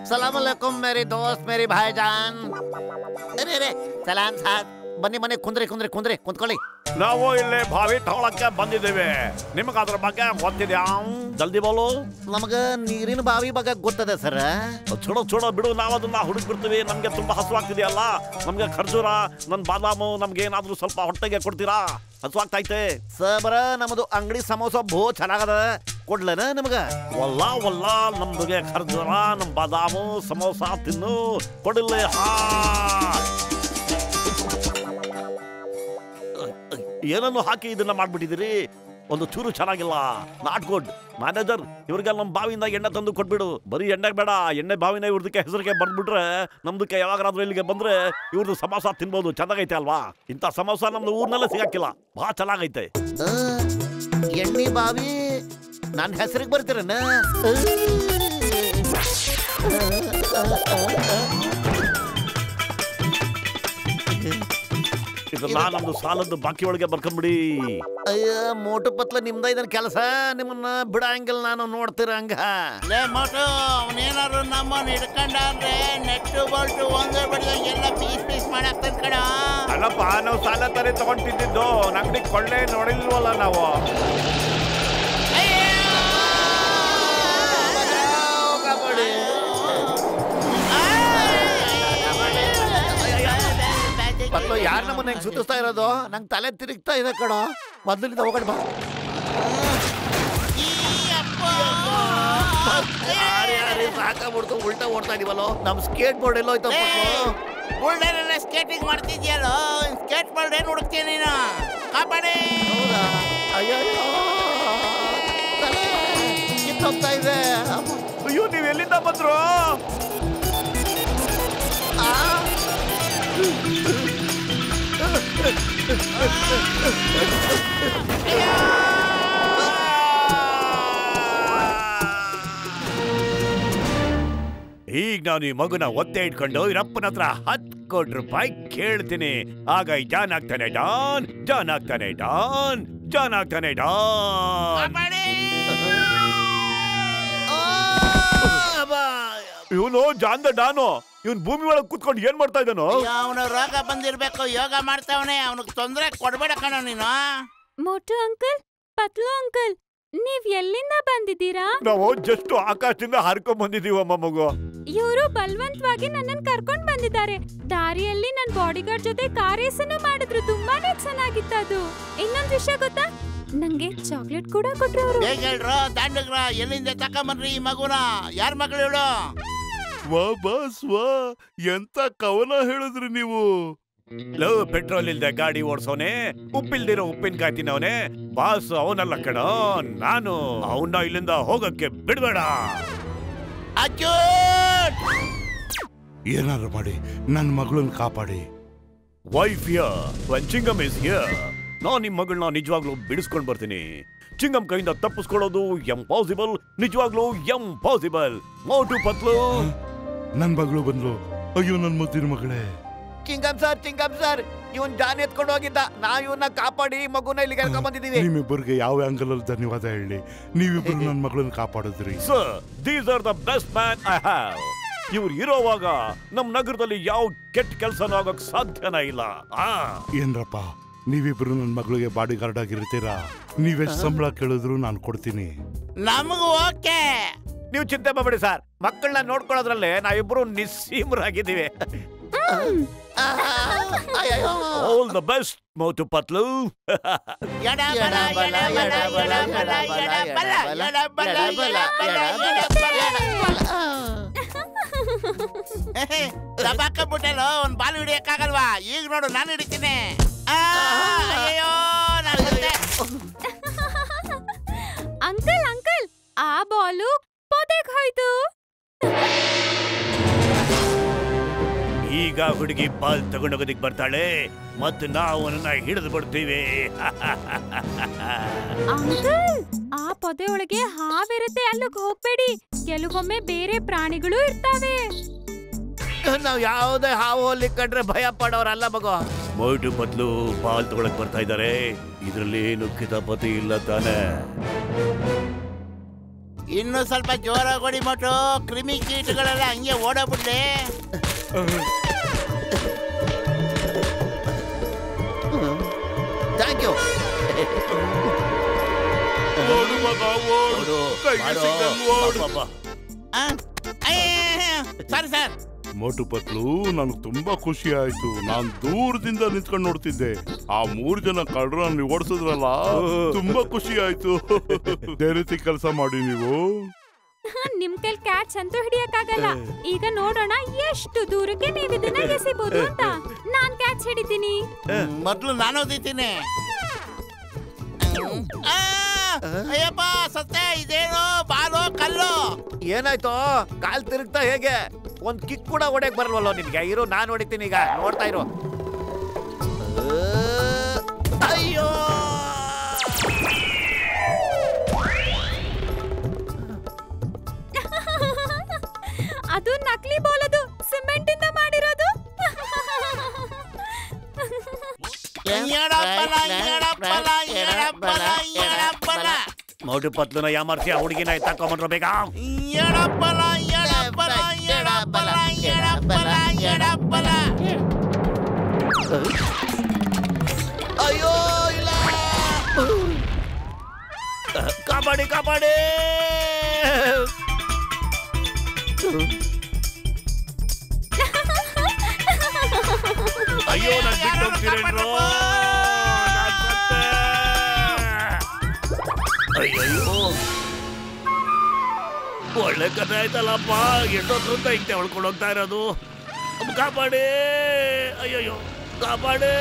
ಸಲಾಮ್ ಅಲೈಕುಂ ಮೇರಿ ದೋಸ್ತ್ ಮೇರಿ ಭಾಯ್ಜಾನ್ ಅರೆ ಅರೆ ಸಲಾಮ್ ಸಾಬ್ ಬನ್ನಿ ಬನ್ನಿ ಕುಂದ್ರಿ ಕುಂದ್ರಿ ಕುಂದ್ರಿ ಕುಂತ್ಕೊಳ್ಳಿ ನಾವು ಇಲ್ಲಿ ಬಾವಿ ತಗೊಳಕ್ಕೆ ಬಂದಿದ್ದೀವಿ ನಿಮಗೆ ಅದ್ರ ಬಗ್ಗೆ ಗೊತ್ತಿದ್ಯಾ ಜಲ್ದಿ ಬೋಲು ನಮಗ ನೀರಿನ ಬಾವಿ ಬಗ್ಗೆ ಗೊತ್ತದೆ ಸರ್ ಚೂಡೋ ಚೂಡೋ ಬಿಡು ನಾವು ಅದನ್ನ ಹುಡುಕ್ ಬಿಡ್ತೀವಿ ನಮ್ಗೆ ತುಂಬಾ ಹಸುವಾಗ್ತಿದೆಯಲ್ಲ ನಮ್ಗೆ ಖರ್ಜೂರ ನನ್ ಬಾದಾಮು ನಮ್ಗೆ ಏನಾದ್ರೂ ಸ್ವಲ್ಪ ಹೊಟ್ಟೆಗೆ ಕೊಡ್ತೀರಾ ಹಸುವಾಗ್ತೈತೆ ಸಬರ ನಮ್ಮದು ಅಂಗಡಿ ಸಮೋಸ ಭೋ ಚೆನ್ನಾಗದ ಕೊಡ್ಲನ ನಿಮಗ ವಲ್ಲ ವಲ್ಲ ನಮ್ಗೆ ಖರ್ಜೂರ ನಮ್ ಬಾದಾಮು ಸಮೋಸ ತಿನ್ನು ಕೊಡಿಲ್ಲ ಹಾ ಏನನ್ನು ಹಾಕಿ ಇದನ್ನ ಮಾಡ್ಬಿಟ್ಟಿದ್ದೀರಿ ಒಂದು ಚೂರು ಚೆನ್ನಾಗಿಲ್ಲ ನಾಟ್ ಗುಡ್ ಮ್ಯಾನೇಜರ್ ಇವ್ರಿಗೆ ನಮ್ಮ ಬಾವಿಯಿಂದ ಎಣ್ಣೆ ತಂದು ಕೊಟ್ಬಿಡು ಬರೀ ಎಣ್ಣೆ ಬೇಡ ಎಣ್ಣೆ ಬಾವಿನ ಇವ್ರದಕ್ಕೆ ಹೆಸರಿಗೆ ಬಂದ್ಬಿಟ್ರೆ ನಮ್ದಕ್ಕೆ ಯಾವಾಗಾದ್ರೂ ಇಲ್ಲಿಗೆ ಬಂದ್ರೆ ಇವ್ರದ್ದು ಸಮೋಸ ತಿನ್ಬೋದು ಚೆನ್ನಾಗೈತೆ ಅಲ್ವಾ ಇಂಥ ಸಮೋಸ ನಮ್ದು ಊರ್ನಲ್ಲೇ ಸಿಗಕ್ಕಿಲ್ಲ ಬಹಳ ಚೆನ್ನಾಗೈತೆ ಆ, ಎಣ್ಣಿ ಬಾವಿ ನನ್ನ ಹೆಸರಿಗೆ ಬರ್ತೀರನ ಇದನ್ನ ನಮ್ದು ಸಾಲದ್ದು ಬಾಕಿ ಒಳಗೆ ಬರ್ಕೊಂಬಿಡಿ ಅಯ್ಯ ಮೋಟು ಪತ್ಲ ನಿಮ್ದ ಇದನ್ ಕೆಲಸ ನಿಮ್ಮನ್ನ ಬಿಡಂಗಿಲ್ಲ ನಾನು ನೋಡ್ತೀರ ಹಂಗ ಲೇ ಮೋಟು ಅವನೇನಾದ್ರು ನಮ್ಮನ್ನ ಹಿಡ್ಕೊಂಡ್ರೆ ನೆಟ್ಟು ಬೋಲ್ಟು ಒಂದು ಬಿಡ್ದಂಗೆ ಎಲ್ಲ ಪೀಸ್ ಪೀಸ್ ಮಾಡಾಕ್ತದ ಕಣ ಅಲ್ಲಪ್ಪ ನಾವು ಸಾಲ ತರ ತಗೊಂಡಿದ್ದು ಅಂಗಡಿ ಕೊಳ್ಳೆ ನೋಡಿಲ್ವಲ್ಲ ನಾವು ಪತ್ಲು ಯಾರು ನಮ್ಮನ್ನ ಹೆಂಗ್ ಸುತ್ತಿಸ್ತಾ ಇರೋದು ನಂಗೆ ತಲೆ ತಿರುಗ್ತಾ ಇದೆ ಕಣೋ ಮೊದಲಿಂದ ಹೋಗಣ ಬಾ ಯಾರು ಯಾರು ಸಾಕಾಗ್ಬಿಡ್ತು ಉಲ್ಟಾ ಓಡ್ತಾ ಇದೀವಲ್ಲೋ ನಮ್ ಸ್ಕೇಟ್ ಬೋರ್ಡ್ ಎಲ್ಲೋ ಹೋಯ್ತು ಬುಲ್ಡರೆಲ್ಲ ಸ್ಕೇಟಿಂಗ್ ಮಾಡ್ತಿದ್ಯಲ್ಲೋ ಸ್ಕೇಟ್ ಬೋರ್ಡ್ ಏನ್ ಹುಡುಕ್ತೀಯ ನೀನು ಕಾಪಾಡಿ ಹೌದಾ ಅಯ್ಯೋ ತಲೆ ಕಿತ್ತೋಗ್ತಾ ಇದೆ ಅಯ್ಯೋ ನೀವ್ ಎಲ್ಲಿಂದ ಬಂದ್ರು ಆ, ಈಗ ನಾನು ಈ ಮಗುನ ಒತ್ತೆ ಇಟ್ಕೊಂಡು ಇರಪ್ಪನ ಹತ್ರ ಹತ್ತು ಕೋಟಿ ರೂಪಾಯಿ ಕೇಳ್ತೀನಿ ಆಗ ಈ ಜಾನ್ ಆಗ್ತಾನೆ ಡಾನ್ ಜಾನ್ ಆಗ್ತಾನೆ ಡಾನ್ ಜಾನ್ ಆಗ್ತಾನೆ ಡಾನ್ ಕಾಪಾಡಿ ಆ, ಬಾ. ಇವನು ಜಾನ್ ದ ಡಾನು ಇವನ್ ಭೂಮಿ ಒಳಗೆ ಕೂತ್ಕೊಂಡು ಏನ್ ಮಾಡ್ತಾ ಇದ್ದಾನೋ ಅವನು ರೋಗ ಬಂದಿರ್ಬೇಕು ಯೋಗ ಮಾಡ್ತಾವನೆ ಅವನಿಗೆ ತೊಂದರೆ ಕೊಡ್ಬೇಡ ಕಣ ನೀನು ಮೋಟು ಅಂಕಲ್ ಪತ್ಲು ಅಂಕಲ್ ನೀವ್ ಎಲ್ಲಿಂದ ಬಂದಿದ್ದೀರಾ ನಾವು ಜಸ್ಟ್ ಆಕಾಶದಿಂದ ಹಾರ್ಕೊಂಡ್ ಬಂದಿದೀವಮ್ಮ ಮಗು ಇವರು ಬಲವಂತವಾಗಿ ನನ್ನನ್ ಕರ್ಕೊಂಡ್ ಬಂದಿದ್ದಾರೆ ದಾರಿಯಲ್ಲಿ ನನ್ ಬಾಡಿಗಾರ್ಡ್ ಜೊತೆ ಕಾರ್ ರೇಸನ್ನು ಮಾಡಿದ್ರು ತುಂಬಾನೇ ಚೆನ್ನಾಗಿತ್ತು ಅದು ಇನ್ನೊಂದ್ ವಿಷಯ ಗೊತ್ತಾ ನಂಗೆ ಚಾಕ್ಲೇಟ್ ಕೂಡ ಕೊಟ್ರು ಅವರು ಬೇಗ ಹೇಳ್ರು ದಾಂಡಗ್ರ ಎಲ್ಲಿಂದ ತಕೊಂಬನ್ರಿ ಈ ಮಗುನ ಯಾರ ಮಗಳು ಇವಳು ವಾ ಬಾಸ್ ವಾ ಎಂತ ಕವನ ಹೇಳಿದ್ರಿ ನೀವು ಲವ್ ಪೆಟ್ರೋಲ್ ಇಲ್ದೆ ಗಾಡಿ ಓಡ್ಸೋನೆ ಉಪ್ಪಿಲ್ದಿರೋ ಉಪ್ಪಿನಕಾಯಿ ತಿನ್ನವನೆ ಬಾಸ್ ಅವನಲ್ಲ ಕಣ ನಾನು ಅವನ್ನ ಇಲ್ಲಿಂದ ಹೋಗಕ್ಕೆ ಬಿಡ್ಬೇಡ ಅಚ್ಚೂಟ್ ಏನಾರು ಮಾಡಿ ನನ್ನ ಮಗಳನ್ನ ಕಾಪಾಡಿ wife your Chingam is here ನಾನ್ ನಿಮ್ ಮಗಳನ್ನ ನಿಜವಾಗ್ಲೂ ಬಿಡಿಸ್ಕೊಂಡ್ ಬರ್ತೀನಿ ಚಿಂಗಮ್ ಕೈಯಿಂದ ತಪ್ಪಿಸ್ಕೊಳ್ಳೋದು ಎಂಪಾಸಿಬಲ್ ನಿಜವಾಗ್ಲೂ ಎಂಪಾಸಿಬಲ್ ಮೋಟು ಪತ್ಲು ನನ್ನ ಮಗಳು ಬಂದ್ಲು ಅಯ್ಯೋ ನನ್ನ ಮುದ್ದಿನ ಮಗಳೇ ಚಿಂಗಮ್ ಸರ್ ಚಿಂಗಮ್ ಸರ್ ಇವನ್ ಜಾನ್ ಎತ್ಕೊಂಡು ಹೋಗಿದ್ದ ನಾವ್ ಇವನ್ನ ಕಾಪಾಡಿ ಮಗುನ ಇಲ್ಲಿಗೆ ಕರ್ಕೊಂಡ್ ಬಂದಿದೀವಿ ನಿಮ್ಮಿಬ್ಬರಿಗೆ ಯಾವ ಆಂಗಲ್ ಅಲ್ಲಿ ಧನ್ಯವಾದ ಹೇಳಿ ನೀವಿಬ್ರು ನನ್ನ ಮಗಳನ್ನ ಕಾಪಾಡಿದ್ರಿ sir these are the best man I have ಇವ್ರು ಇರೋವಾಗ ನಮ್ ನಗರದಲ್ಲಿ ಯಾವ ಕೆಟ್ಟ ಕೆಲಸನೂ ಆಗೋಕ್ ಸಾಧ್ಯನೇ ಇಲ್ಲ ಆ ಏನ್ರಪ್ಪ ನೀವಿಬ್ರು ನನ್ನ ಮಗಳಿಗೆ ಬಾಡಿ ಗಾರ್ಡ್ ಆಗಿರ್ತೀರಾ ನೀವೆಷ್ಟು ಸಂಬಳ ಕೇಳಿದ್ರು ನಾನು ಕೊಡ್ತೀನಿ ನಮಗೂ ಓಕೆ ನೀವು ಚಿಂತೆ ಮಾಡಬೇಡಿ ಸರ್ ಮಕ್ಕಳನ್ನ ನೋಡ್ಕೊಳ್ಳೋದ್ರಲ್ಲೇ ನಾವಿಬ್ರು ನಿಸ್ಸೀಮರಾಗಿದ್ದೀವಿ ಆ, ಅಯ್ಯಯ್ಯೋ. All the best Motu Patlu ಎಡ ಬಲ ಎಡ ಬಲ ಎಡ ಬಲ ಎಡ ಬಲ ಎಡ ಬಲ ಎಡ ಬಲ ಎಡ ಬಲ ದಬಾಕಬಿಟ್ಟಲ್ಲ ಒಂದ್ ಬಾಲ್ ಹಿಡಿಯಕ್ಕಾಗಲ್ವಾ ಈಗ ನೋಡು ನಾನು ಹಿಡಿತೀನಿ ಆ, ಅಯ್ಯಯ್ಯೋ ನಾನ್ ಸತ್ತೆ. ಅಂಕಲ್ ಅಂಕಲ್ ಆ ಬಾಲು ಪೊದೆಗ್ ಹೋಯ್ತು ಈಗ ಹುಡುಗಿ ಬಾಲ್ ತಗೊಂಡೋಗೋದಿಕ್ ಬರ್ತಾಳೆ ಮತ್ತು ನಾವು ಅವನನ್ನ ಹಿಡಿದು ಬಿಡ್ತೀವಿ ಅಂಕಲ್ ಆ ಪೊದೆ ಒಳಗೆ ಹಾವಿರುತ್ತೆ ಅಲ್ಲಿಗೆ ಹೋಗ್ಬೇಡಿ ಕೆಲವೊಮ್ಮೆ ಬೇರೆ ಪ್ರಾಣಿಗಳು ಇರ್ತಾವೆ ನಾವ್ ಯಾವ್ದೇ ಹಾವು ಹೋಲಿ ಕಂಡ್ರೆ ಭಯ ಪಡೋರಲ್ಲ ಮಗು ಮೋಟು ಪತ್ಲು ಬಾಲ್ ತಗೊಳಕ್ ಬರ್ತಾ ಇದ್ದಾರೆ ಇದರಲ್ಲಿ ಏನು ಕಿತಾಪತಿ ಇಲ್ಲ ತಾನೆ ಇನ್ನು ಸ್ವಲ್ಪ ಜೋರಾಗಿ ಹೊಡಿ ಮಟ್ಟು ಕ್ರಿಮಿ ಕೀಟಗಳೆಲ್ಲ ಹಂಗೆ ಓಡಬಿಡ್ಲಿ ಥ್ಯಾಂಕ್ ಯು ಓಡು ಮಗ ಓಡು ಕೈಗೆ ಸಿಕ್ಕಂಗ್ ಓಡು. ಸರಿ ಸರ್ ಮೋಟು ಪತ್ಲು ನನಗೆ ತುಂಬಾ ಖುಷಿ ಆಯ್ತು ನಾನ್ ದೂರದಿಂದ ನಿಂತ್ಕೊಂಡು ನೋಡ್ತಿದ್ದೆ ಆ ಮೂರ್ ಜನ ಕಳ್ರ ನೀವು ಓಡಿಸಿದ್ರಲ್ಲ ತುಂಬಾ ಖುಷಿ ಆಯ್ತು ಅದೇ ರೀತಿ ಕೆಲಸ ಮಾಡಿ ನೀವು ನಿಮ್ ಕೈಲ್ ಕ್ಯಾಚ್ ಅಂತೂ ಹಿಡಿಯಕ್ಕಾಗಲ್ಲ ಈಗ ನೋಡೋಣ ಎಷ್ಟು ದೂರಕ್ಕೆ ನೀವ್ ಇದನ್ನ ಎಸಿಬಹುದು ಅಂತ ನಾನ್ ಕ್ಯಾಚ್ ಹಿಡಿತೀನಿ ಮೊದ್ಲು ನಾನು ಓದಿತೀನಿ ಆ, ಅಯ್ಯಪ್ಪ ಸತ್ತೆ ಇದೇನು ಬಾಲು ಕಲ್ಲು ಏನಾಯ್ತು ಕಾಲ್ ತಿರುಗ್ತಾ ಹೇಗೆ ಒಂದ್ ಕಿಕ್ ಕೂಡ ಹೊಡೆಯಕ್ ಬರಲ್ವಲ್ಲೋ ನಿನ್ಗೆ ಇರು ನಾನ್ ಹೊಡಿತೀನಿ ಈಗ ನೋಡ್ತಾ ಇರು ಅಯ್ಯೋ ಅದು ನಕಲಿ ಬಾಲ್ ಅದು ಸಿಮೆಂಟ್ ಇಂದ ಮಾಡಿರೋದು ಎಡಬಲ ಎಡಬಲ ಎಡಬಲ ಎಡಬಲ ಮೋಟು ಪತ್ಲುನ ಯಾಮರ್ಸಿ ಆ ಹುಡುಗಿನ ತಕೊಂಬಂದ್ರ ಬೇಗ ಎಡಬಲ ಎಡಬಲ ಎಡಬಲ ಎಡಬಲ ಎಡಬಲ ಅಯ್ಯೋ ಇಲ್ಲ ಕಾಪಾಡಿ ಕಾಪಾಡಿ ಅಯ್ಯೋ ನನ್ ಬಿಟ್ಟು ಹೋಗ್ತೀರೇನ್ರೋ? ನಾನ್ ಸತ್ತೆ. ಅಯ್ಯಯ್ಯೋ ಒಳ್ಳೆ ಕಥೆ ಆಯ್ತಲ್ಲಪ್ಪ ಎಷ್ಟೊತ್ತರಿಂದ ಹಿಂಗೆ ಹೊಳ್ಕೊಂಡು ಹೋಗ್ತಾ ಇರೋದು ಕಾಪಾಡಿ ಅಯ್ಯಯ್ಯೋ ಕಾಪಾಡಿ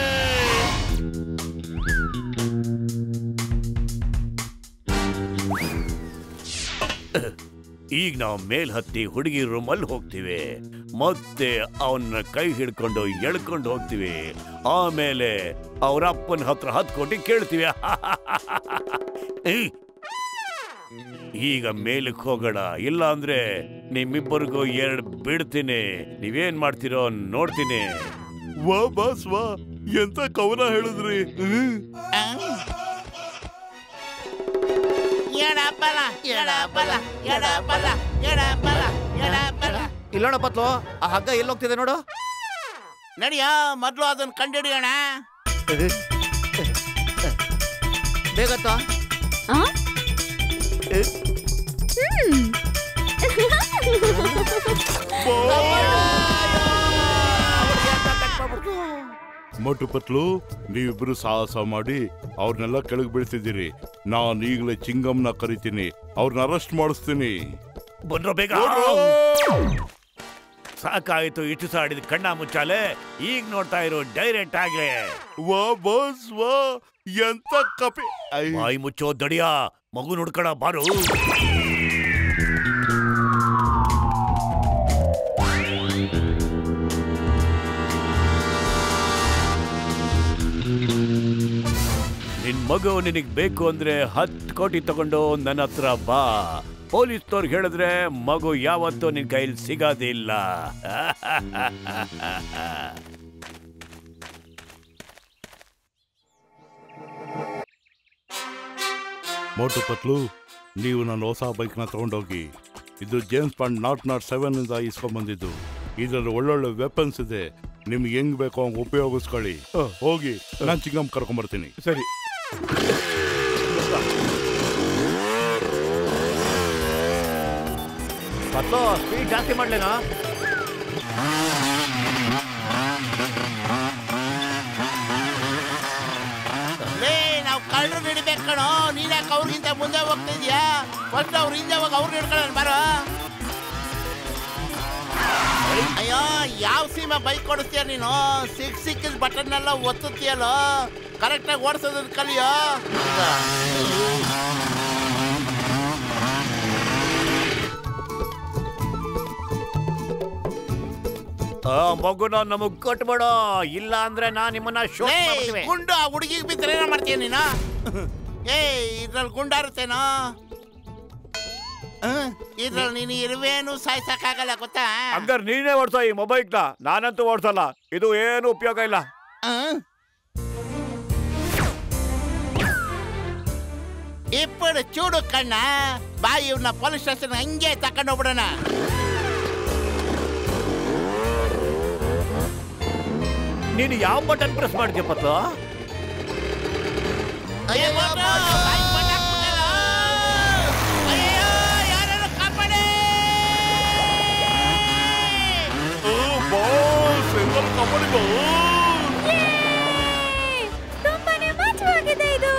ಈಗ ನಾವು ಮೇಲ್ ಹತ್ತಿ ಹುಡುಗಿ ರೂಮಲ್ಲಿ ಹೋಗ್ತೀವಿ ಮತ್ತೆ ಅವನ್ನ ಕೈ ಹಿಡ್ಕೊಂಡು ಎಳ್ಕೊಂಡು ಹೋಗ್ತೀವಿ ಆಮೇಲೆ ಅವ್ರ ಅಪ್ಪನ ಹತ್ರ ಹತ್ತು ಕೋಟಿ ಕೇಳ್ತೀವಿ ಏಯ್! ಈಗ ಮೇಲಕ್ಕೆ ಹೋಗೋಣ ಇಲ್ಲ ಅಂದ್ರೆ ನಿಮ್ಮಿಬ್ಬರಿಗೂ ಎರಡು ಬಿಡ್ತೀನಿ ನೀವೇನ್ ಮಾಡ್ತೀರೋ ನೋಡ್ತೀನಿ ವಾ ಬಾಸ್ ವಾ ಎಂತ ಕವನ ಹೇಳಿದ್ರಿ ಹ್ಮ್. ಎಡಬಲ ಎಡಬಲ ಎಡಬಲ ಎಡಬಲ ಎಡಬಲ ಇಲ್ಲೋಣ ಪತ್ಲು ಆ ಹಗ್ಗ ಎಲ್ಲಿ ಹೋಗ್ತಿದೆ ನೋಡು ನಡಿಯ ಮೊದ್ಲು ಅದನ್ನ ಕಂಡಿಡಿಯೋಣ ಬೇಗತ್ತಾ ಆ? ಹ್ಮ್. ಮೋಟು ಪತ್ಲು ನೀವಿಬ್ರು ಸಾಹಸ ಮಾಡಿ ಅವ್ರನ್ನೆಲ್ಲ ಕೆಳಗೆ ಬೀಳ್ತಿದ್ದೀರಿ ನಾನು ಈಗಲೇ ಚಿಂಗಮ್ನ ಕರಿತೀನಿ ಅವ್ರನ್ನ ಅರೆಸ್ಟ್ ಮಾಡಿಸ್ತೀನಿ ಬಂದ್ರು ಬೇಗ ಸಾಕಾಯ್ತು ಇಷ್ಟು ಸಾಡಿದ ಕಣ್ಣ ಮುಚ್ಚಾಲೆ ಈಗ ನೋಡ್ತಾ ಇರೋ ಡೈರೆಕ್ಟ್ ಆಗಿ ವಾ ಬಾಸ್ ವಾ ಎಂತ ಕಪಿ ಐ, ಬಾಯಿ ಮುಚ್ಚೋ ದಡಿಯ ಮಗು ನೋಡ್ಕೊಳ ಬಾರು ನಿನ್ ಮಗು ನಿನಗ್ ಬೇಕು ಅಂದ್ರೆ ಹತ್ತು ಕೋಟಿ ತಗೊಂಡು ನನ್ನ ಹತ್ರ ಬಾ ಪೊಲೀಸ್ನವ್ರಿಗೆ ಹೇಳಿದ್ರೆ ಮಗು ಯಾವತ್ತೂ ನಿನ್ ಕೈಲಿ ಸಿಗೋದಿಲ್ಲ ಮೋಟು ಪತ್ಲು ನೀವು ನನ್ನ ಹೊಸ ಬೈಕ್ನ ತಗೊಂಡೋಗಿ ಇದು James Bond naught naught seven ಇಂದ ಇಸ್ಕೊಂಡ್ಬಂದಿದ್ದು ಇದರಲ್ಲಿ ಒಳ್ಳೊಳ್ಳೆ ವೆಪನ್ಸ್ ಇದೆ ನಿಮ್ಗೆ ಹೆಂಗ್ ಬೇಕೋ ಹಂಗ್ ಉಪಯೋಗಿಸ್ಕೊಳ್ಳಿ ಹೋಗಿ ನಾನು ಚಿಂಗಮ್ ಕರ್ಕೊಂಬರ್ತೀನಿ ಸರಿ ಪತ್ಲು ಸ್ಪೀಡ್ ಜಾಸ್ತಿ ಮಾಡ್ಲೇನಾ ಲೇ ನಾವು ಕಳ್ಳರು ಹಿಡಿಬೇಕು ಕಣೋ ನೀನ್ಯಾಕೆ ಅವ್ರಿಗಿಂತ ಮುಂದೆ ಹೋಗ್ತಿದ್ಯಾ ಫಸ್ಟ್ ಅವ್ರ ಹಿಂದೆ ಹೋಗಿ ಅವ್ರು ಹಿಡ್ಕೊಳ್ಳೋಣ ಬರೋ ಅಯ್ಯೋ ಯಾವ ಸೀಮೆ ಬೈಕ್ ಕೊಡಿಸ್ತೀಯ ನೀನು ಸಿಕ್ ಸಿಕ್ಕಿದ ಬಟನ್ ಎಲ್ಲ ಒತ್ತುತ್ತೀಯಲ್ಲೋ ಕರೆಕ್ಟಾಗಿ ಓಡಿಸೋದನ್ನ ಕಲಿಯೋ ಆ ಮಗುನ ನಮಗ್ ಕೊಟ್ಬಿಡು ಇಲ್ಲ ಅಂದ್ರೆ ನಾ ನಿಮ್ಮನ್ನ ಶೋ ಲೇ, ಗುಂಡು ಆ ಹುಡುಗಿಗೆ ಬಿದ್ದರೆ ಏನೋ ಮಾಡ್ತೀಯ ನೀನು ಏ ಇದ್ರಲ್ಲಿ ಗುಂಡಾರುತ್ತೇನೋ ಇದ್ರಲ್ಲಿ ನೀನು ಇರುವೇನು ಸಾಯ್ಸಕ್ಕಾಗಲ್ಲ ಗೊತ್ತಾ ಹಂಗಾರೆ ನೀನೇ ಓಡ್ಸೋ ಈ ಮೊಬೈಲ್ನ ನಾನಂತೂ ಓಡ್ಸಲ್ಲ ಇದು ಏನು ಉಪಯೋಗ ಇಲ್ಲ ಆ? ಇಪ್ಪು ಬಿಡು ಚೂಡು ಕಣ್ಣ ಬಾ ಇವ್ನ ಪೊಲೀಸ್ ಸ್ಟೇಷನ್ ಹಂಗೆ ತಕೊಂಡು ಹೋಗ್ಬಿಡೋಣ ನೀನು ಯಾವ ಬಟನ್ ಪ್ರೆಸ್ ಮಾಡಿದ್ಯ ಪತ್ತು ಅಯ್ಯೋ, ಬಾಯಿಗ್ ಮಣ್ಣ್ ಹಾಕ್ಬಿಟ್ನಲ್ಲ. ಅಯ್ಯಯ್ಯೋ, ಯಾರಾದ್ರು ಕಾಪಾಡಿ ಏ, ತುಂಬಾನೇ ಮಜವಾಗಿದೆ ಇದು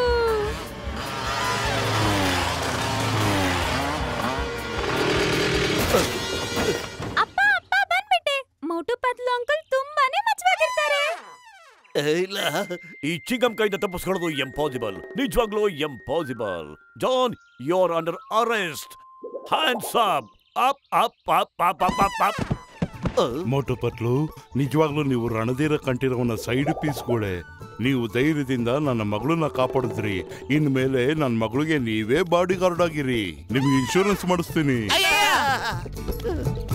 ಅಪ್ಪ ಅಪ್ಪ ಬಂದ್ಬಿಟ್ಟೆ ಮೋಟು ಪತ್ಲು ಅಂಕಲ್ ತುಂಬಾನೇ ಮಜವಾಗಿರ್ತಾರೆ ಇಲ್ಲ ಈ ಚಿಂಗಂ ಕೈಯಿಂದ ತಪ್ಪಿಸ್ಕೊಳ್ಳೋದು ಎಂಪಾಸಿಬಲ್ ನಿಜವಾಗ್ಲೂ impossible John you are under arrest hands up up up up up up up up Motu Patlu ನಿಜವಾಗ್ಲೂ ನೀವು ರಣಧೀರ ಕಂಠೀರವನ ಸೈಡ್ ಪೀಸ್ಗಳೇ ನೀವು ಧೈರ್ಯದಿಂದ ನನ್ನ ಮಗಳನ್ನ ಕಾಪಾಡಿದ್ರಿ ಇನ್ಮೇಲೆ ನನ್ನ ಮಗಳಿಗೆ ನೀವೇ ಬಾಡಿ ಗಾರ್ಡ್ ಆಗಿರಿ ನಿಮ್ಗೆ ಇನ್ಶೂರೆನ್ಸ್ ಮಾಡಿಸ್ತೀನಿ ಅಯ್ಯಯ್ಯೋ